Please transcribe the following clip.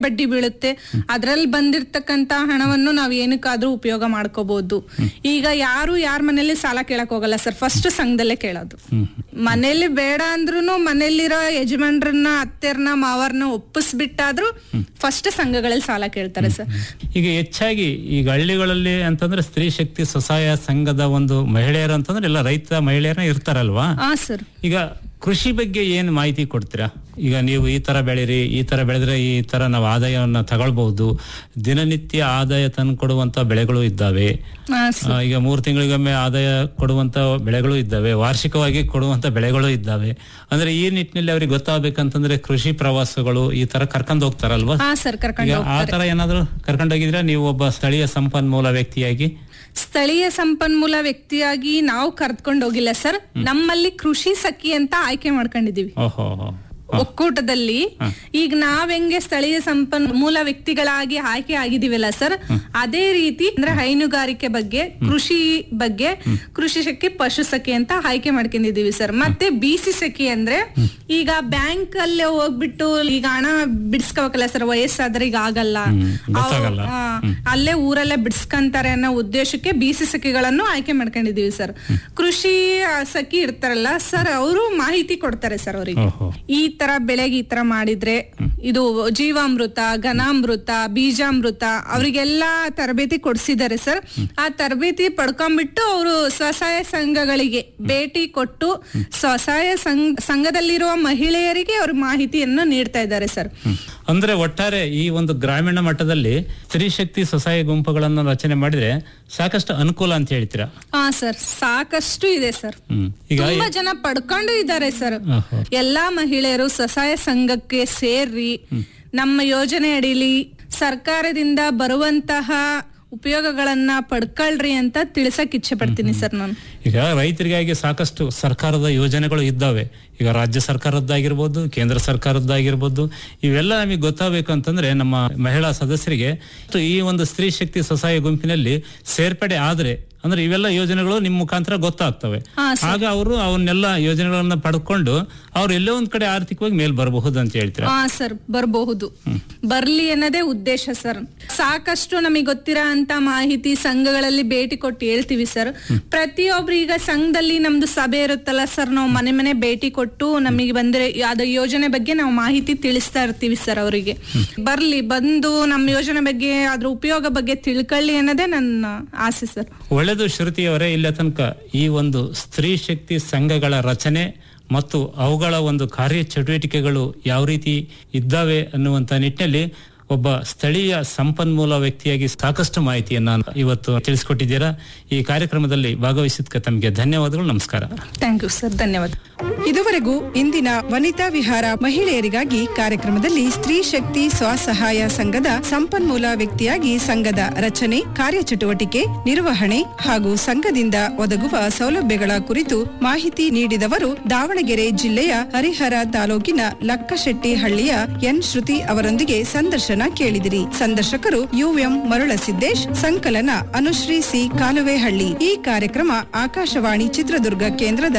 ಬಡ್ಡಿ ಬೀಳುತ್ತೆ ಅದ್ರಲ್ಲಿ ಬಂದಿರ್ತಕ್ಕಂತ ಹಣವನ್ನು ನಾವ್ ಏನಕ್ಕಾದ್ರೂ ಉಪಯೋಗ ಮಾಡ್ಕೋಬಹುದು ಈಗ ಯಾರು ಯಾರ ಮನೇಲಿ ಸಾಲ ಕೇಳಕ್ ಹೋಗಲ್ಲ ಸರ್ ಫಸ್ಟ್ ಸಂಘದಲ್ಲೇ ಕೇಳೋದು ಮನೇಲಿ ಬೇಡ ಅಂದ್ರೂ ಮನೇಲಿರೋ ಯಜಮಾನ್ರನ್ನ ಅತ್ತೆರ್ನ ಮಾವರ್ನ ಒಪ್ಪಿಸ್ಬಿಟ್ಟಾದ್ರೂ ಫಸ್ಟ್ ಸಂಘಗಳಲ್ಲಿ ಸಾಲ ಕೇಳ್ತಾರೆ ಸರ್ ಈಗ ಹೆಚ್ಚಾಗಿ ಈಗ ಹಳ್ಳಿಗಳಲ್ಲಿ ಅಂತಂದ್ರೆ ಸ್ತ್ರೀ ಶಕ್ತಿ ಸ್ವಸಹಾಯ ಸಂಘದ ಒಂದು ಮಹಿಳೆಯರು ಅಂತಂದ್ರೆ ಎಲ್ಲ ರೈತ ಮಹಿಳೆಯರನ್ನ ಇರ್ತಾರಲ್ವಾ ಹಾ ಸರ್ ಈಗ ಕೃಷಿ ಬಗ್ಗೆ ಏನ್ ಮಾಹಿತಿ ಕೊಡ್ತೀರಾ ಈಗ ನೀವು ಈ ತರ ಬೆಳೀರಿ ಈ ತರ ಬೆಳೆದ್ರೆ ಈ ತರ ನಾವು ಆದಾಯವನ್ನ ತಗೊಳ್ಬಹುದು ದಿನನಿತ್ಯ ಆದಾಯ ತಂದು ಕೊಡುವಂತ ಬೆಳೆಗಳು ಇದ್ದಾವೆ ಹಾ ಆ, ಈಗ ಮೂರು ತಿಂಗಳಿಗೊಮ್ಮೆ ಆದಾಯ ಕೊಡುವಂತ ಬೆಳೆಗಳು ಇದ್ದಾವೆ ವಾರ್ಷಿಕವಾಗಿ ಕೊಡುವಂತ ಬೆಳೆಗಳು ಇದ್ದಾವೆ ಅಂದ್ರೆ ಈ ನಿಟ್ಟಿನಲ್ಲಿ ಅವ್ರಿಗೆ ಗೊತ್ತಾಗ್ಬೇಕಂತಂದ್ರೆ ಕೃಷಿ ಪ್ರವಾಸಗಳು ಈ ತರ ಕರ್ಕೊಂಡ್ ಹೋಗ್ತಾರಲ್ವಾ ಹಾ ಸರ್ ಕರ್ಕೊಂಡು ಈಗ ಆ ತರ ಏನಾದ್ರು ಕರ್ಕೊಂಡೋಗಿದ್ರೆ ನೀವು ಒಬ್ಬ ಸ್ಥಳೀಯ ಸಂಪನ್ಮೂಲ ವ್ಯಕ್ತಿಯಾಗಿ ಸ್ಥಳೀಯ ಸಂಪನ್ಮೂಲ ವ್ಯಕ್ತಿಯಾಗಿ ನಾವು ಕರ್ದ್ಕೊಂಡು ಹೋಗಿಲ್ಲ ಸರ್ ನಮ್ಮಲ್ಲಿ ಕೃಷಿ ಸಖಿ ಅಂತ ಆಯ್ಕೆ ಮಾಡ್ಕೊಂಡಿದೀವಿ ಓಹೋ ಒಕ್ಕೂಟದಲ್ಲಿ ಈಗ ನಾವ್ ಹೆಂಗೆ ಸ್ಥಳೀಯ ಸಂಪನ್ಮೂಲ ವ್ಯಕ್ತಿಗಳಾಗಿ ಆಯ್ಕೆ ಆಗಿದೀವಲ್ಲ ಸರ್ ಅದೇ ರೀತಿ ಅಂದ್ರೆ ಹೈನುಗಾರಿಕೆ ಬಗ್ಗೆ ಕೃಷಿ ಬಗ್ಗೆ ಕೃಷಿ ಸಖಿ ಪಶು ಸಖಿ ಅಂತ ಆಯ್ಕೆ ಮಾಡ್ಕೊಂಡಿದೀವಿ ಸರ್ ಮತ್ತೆ ಬಿಸಿ ಸಖಿ ಅಂದ್ರೆ ಈಗ ಬ್ಯಾಂಕ್ ಅಲ್ಲೇ ಹೋಗ್ಬಿಟ್ಟು ಈಗ ಹಣ ಬಿಡಿಸ್ಕೋಬೇಕಲ್ಲ ಸರ್ ವಯಸ್ಸಾದ್ರೆ ಈಗ ಆಗಲ್ಲ ಗೊತ್ತಾಗಲ್ಲ. ಆ, ಅಲ್ಲೇ ಊರಲ್ಲೇ ಬಿಡಿಸ್ಕಂತಾರೆ ಅನ್ನೋ ಉದ್ದೇಶಕ್ಕೆ ಬಿಸಿ ಸಖಿಗಳನ್ನು ಆಯ್ಕೆ ಮಾಡ್ಕೊಂಡಿದೀವಿ ಸರ್ ಕೃಷಿ ಆ, ಸಖಿ ಇರ್ತಾರಲ್ಲ ಸರ್ ಅವರು ಮಾಹಿತಿ ಕೊಡ್ತಾರೆ ಸರ್ ಅವರಿಗೆ ಓಹೋ ಈ ತರ ಬೆಳೆಗೆ ಈ ತರ ಮಾಡಿದ್ರೆ ಇದು ಜೀವಾಮೃತ ಘನಾಮೃತ ಬೀಜಾಮೃತ ಅವರಿಗೆಲ್ಲ ತರಬೇತಿ ಕೊಡ್ಸಿದ್ದಾರೆ ಸರ್ ಆ ತರಬೇತಿ ಪಡ್ಕೊಂಡ್ಬಿಟ್ಟು ಅವರು ಸ್ವಸಹಾಯ ಸಂಘಗಳಿಗೆ ಭೇಟಿ ಕೊಟ್ಟು ಸ್ವಸಹಾಯ ಸಂಘ ಸಂಘದಲ್ಲಿರುವ ಮಹಿಳೆಯರಿಗೆ ಅವ್ರ ಮಾಹಿತಿಯನ್ನು ನೀಡ್ತಾ ಇದ್ದಾರೆ ಸರ್ ಅಂದ್ರೆ ಒಟ್ಟಾರೆ ಈ ಒಂದು ಗ್ರಾಮೀಣ ಮಟ್ಟದಲ್ಲಿ ಸ್ತ್ರೀ ಶಕ್ತಿ ಸ್ವಸಹಾಯ ಗುಂಪುಗಳನ್ನು ರಚನೆ ಮಾಡಿದ್ರೆ ಸಾಕಷ್ಟು ಅನುಕೂಲ ಅಂತ ಹೇಳ್ತೀರಾ ಹಾ ಸರ್ ಸಾಕಷ್ಟು ಇದೆ ಸರ್ ಹ್ಮ್ ಈಗ ತುಂಬಾ ಜನ ಪಡ್ಕೊಂಡು ಇದ್ದಾರೆ ಸರ್ ಓಹೋ. ಎಲ್ಲಾ ಮಹಿಳೆಯರು ಸ್ವಸಹಾಯ ಸಂಘಕ್ಕೆ ಸೇರ್ರಿ ನಮ್ಮ ಯೋಜನೆ ಅಡಿಲಿ ಸರ್ಕಾರದಿಂದ ಬರುವಂತಹ ಉಪಯೋಗಗಳನ್ನ ಪಡ್ಕೊಳ್ರಿ ಅಂತ ತಿಳ್ಸಕ್ ಇಚ್ಛೆ ಪಡ್ತೀನಿ ಸರ್ ನಾನು ಈಗ ರೈತರಿಗಾಗಿ ಸಾಕಷ್ಟು ಸರ್ಕಾರದ ಯೋಜನೆಗಳು ಇದ್ದಾವೆ ಈಗ ರಾಜ್ಯ ಸರ್ಕಾರದ್ದಾಗಿರ್ಬೋದು ಕೇಂದ್ರ ಸರ್ಕಾರದ್ದಾಗಿರ್ಬೋದು ಇವೆಲ್ಲ ನಮಗೆ ಗೊತ್ತಾಗಬೇಕು ಅಂತಂದ್ರೆ ನಮ್ಮ ಮಹಿಳಾ ಸದಸ್ಯರಿಗೆ ಈ ಒಂದು ಸ್ತ್ರೀ ಶಕ್ತಿ ಸ್ವಸಹಾಯ ಗುಂಪಿನಲ್ಲಿ ಸೇರ್ಪಡೆ ಆದ್ರೆ ಅಂದ್ರೆ ಇವೆಲ್ಲ ಯೋಜನೆಗಳು ನಿಮ್ ಮುಖಾಂತರ ಗೊತ್ತಾಗ್ತವೆ ಹಾ, ಆಗ ಅವರು ಅವನ್ನೆಲ್ಲ ಯೋಜನೆಗಳನ್ನ ಪಡ್ಕೊಂಡು ಅವ್ರು ಎಲ್ಲೋ ಒಂದ್ ಕಡೆ ಆರ್ಥಿಕವಾಗಿ ಮೇಲ್ ಬರಬಹುದು ಅಂತ ಹೇಳ್ತೀರಾ ಹಾ ಸರ್ ಬರಬಹುದು ಬರ್ಲಿ ಅನ್ನೋದೇ ಉದ್ದೇಶ ಸರ್ ಸಾಕಷ್ಟು ನಮಗೆ ಗೊತ್ತಿರೋ ಅಂತ ಮಾಹಿತಿ ಸಂಘಗಳಲ್ಲಿ ಭೇಟಿ ಕೊಟ್ಟು ಹೇಳ್ತೀವಿ ಸರ್ ಪ್ರತಿಯೊಬ್ರು ಈಗ ಸಂಘದಲ್ಲಿ ನಮ್ದು ಸಭೆ ಇರುತ್ತಲ್ಲ ಸರ್ ನಾವು ಮನೆ ಮನೆ ಭೇಟಿ ಕೊಟ್ಟು ನಮಗೆ ಬಂದ್ರೆ ಅದ ಯೋಜನೆ ಬಗ್ಗೆ ನಾವು ಮಾಹಿತಿ ತಿಳಿಸ್ತಾ ಇರ್ತೀವಿ ಸರ್ ಅವರಿಗೆ ಬರ್ಲಿ ಬಂದು ನಮ್ಮ ಯೋಜನೆ ಬಗ್ಗೆ ಅದ್ರ ಉಪಯೋಗ ಬಗ್ಗೆ ತಿಳ್ಕೊಳ್ಳಿ ಅನ್ನೋದೇ ನನ್ನ ಆಸೆ ಸರ್ ಒಳ್ಳೆದು ಶ್ರುತಿಯವರೇ ಇಲ್ಲ ತನಕ ಈ ಒಂದು ಸ್ತ್ರೀ ಶಕ್ತಿ ಸಂಘಗಳ ರಚನೆ ಮತ್ತು ಅವುಗಳ ಒಂದು ಕಾರ್ಯ ಚಟುವಟಿಕೆಗಳು ಯಾವ ರೀತಿ ಇದ್ದಾವೆ ಅನ್ನುವಂತ ನಿಟ್ಟಿನಲ್ಲಿ ಒಬ್ಬ ಸ್ಥಳೀಯ ಸಂಪನ್ಮೂಲ ವ್ಯಕ್ತಿಯಾಗಿ ಸಾಕಷ್ಟು ಮಾಹಿತಿಯನ್ನ ಇವತ್ತು ತಿಳಿಸ್ಕೊಟ್ಟಿದ್ದೀರಾ ಈ ಕಾರ್ಯಕ್ರಮದಲ್ಲಿ ಭಾಗವಹಿಸಿದ್ಕ ತಮಗೆ ಧನ್ಯವಾದಗಳು ನಮಸ್ಕಾರ ಥ್ಯಾಂಕ್ ಯು ಸರ್ ಧನ್ಯವಾದ ಇದುವರೆಗೂ ಇಂದಿನ ವನಿತಾ ವಿಹಾರ ಮಹಿಳೆಯರಿಗಾಗಿ ಕಾರ್ಯಕ್ರಮದಲ್ಲಿ ಸ್ತ್ರೀ ಶಕ್ತಿ ಸ್ವಸಹಾಯ ಸಂಘದ ಸಂಪನ್ಮೂಲ ವ್ಯಕ್ತಿಯಾಗಿ ಸಂಘದ ರಚನೆ ಕಾರ್ಯಚಟುವಟಿಕೆ ನಿರ್ವಹಣೆ ಹಾಗೂ ಸಂಘದಿಂದ ಒದಗುವ ಸೌಲಭ್ಯಗಳ ಕುರಿತು ಮಾಹಿತಿ ನೀಡಿದವರು ದಾವಣಗೆರೆ ಜಿಲ್ಲೆಯ ಹರಿಹರ ತಾಲೂಕಿನ ಲಕ್ಕಶೆಟ್ಟಿ ಹಳ್ಳಿಯ ಎನ್ ಶ್ರುತಿ ಅವರೊಂದಿಗೆ ಸಂದರ್ಶನ ಕೇಳಿದಿರಿ ಸಂದರ್ಶಕರು ಯುಎಂ ಮರುಳಸಿದ್ದೇಶ್ ಸಂಕಲನ ಅನುಶ್ರೀ ಸಿ ಕಾಲುವೆಹಳ್ಳಿ ಈ ಕಾರ್ಯಕ್ರಮ ಆಕಾಶವಾಣಿ ಚಿತ್ರದುರ್ಗ ಕೇಂದ್ರದ